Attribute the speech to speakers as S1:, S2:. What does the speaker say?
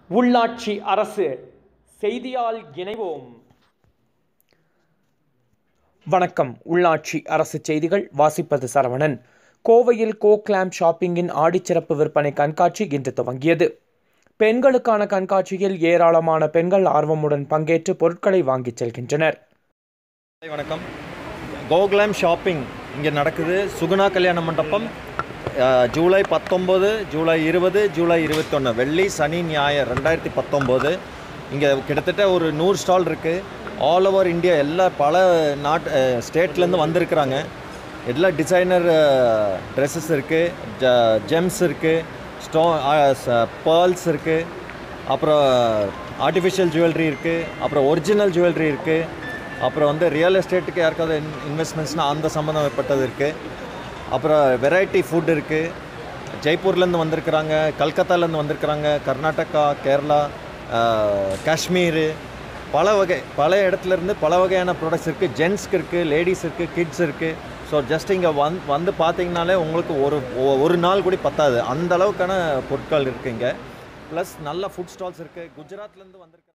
S1: உள்ளாட்சி அரசு செய்தியால் இணைவோம் வணக்கம் உள்ளாட்சி அரசு செய்திகள் வாசிப்பது சரவணன் கோவையில் கோக்லாம் ஷாப்பிங்கின் ஆடிச்சிறப்பு விற்பனை கண்காட்சி இன்று துவங்கியது பெண்களுக்கான கண்காட்சியில் ஏராளமான பெண்கள் ஆர்வமுடன் பங்கேற்று பொருட்களை வாங்கிச் செல்கின்றனர்
S2: ஹாய், வணக்கம் கோகுலம் ஷாப்பிங் இங்கே நடக்குது சுகுணா கல்யாண மண்டபம் அஹ், ஜூலை பத்தொம்போது ஜூலை இருபது ஜூலை இருபத்தொன்று வெள்ளி சனி ஞாயிறு ரெண்டாயிரத்தி பத்தொம்போது இங்கே கிட்டத்தட்ட ஒரு நூறு ஸ்டால் இருக்குது ஆல் ஓவர் இந்தியா எல்லா பல நாட் ஸ்டேட்லேருந்து வந்திருக்கிறாங்க எல்லா டிசைனர் ட்ரெஸ்ஸஸ் இருக்குது ஜெம்ஸ் இருக்குது ஸ்டோ பேர்ல்ஸ் இருக்குது அப்புறம் ஆர்டிஃபிஷியல் ஜுவல்லரி இருக்குது அப்புறம் ஒரிஜினல் ஜுவல்லரி இருக்குது அப்புறம் வந்து ரியல் எஸ்டேட்டுக்கு யாருக்காவது இன்வெஸ்ட்மெண்ட்ஸ்னால் அந்த சம்மந்தப்பட்டது இருக்குது அப்புறம் வெரைட்டி ஃபுட் இருக்குது ஜெய்ப்பூர்லேருந்து வந்திருக்கிறாங்க கல்கத்தாலேருந்து வந்திருக்கிறாங்க கர்நாடகா கேரளா ஆஹ், காஷ்மீர் பல வகை பல இடத்துலேருந்து பல வகையான ப்ராடக்ட்ஸ் இருக்குது ஜென்ஸ்க்கு இருக்குது லேடிஸ் இருக்குது கிட்ஸ் இருக்குது ஸோ ஜஸ்ட் இங்கே வந் வந்து பார்த்தீங்கனாலே உங்களுக்கு ஒரு ஒ- ஒரு நாள் கூட பத்தாது அந்த அளவுக்கான பொருட்கள் இருக்குது இங்கே ப்ளஸ் நல்ல ஃபுட் ஸ்டால்ஸ் இருக்குது குஜராத்லேருந்து வந்திருக்க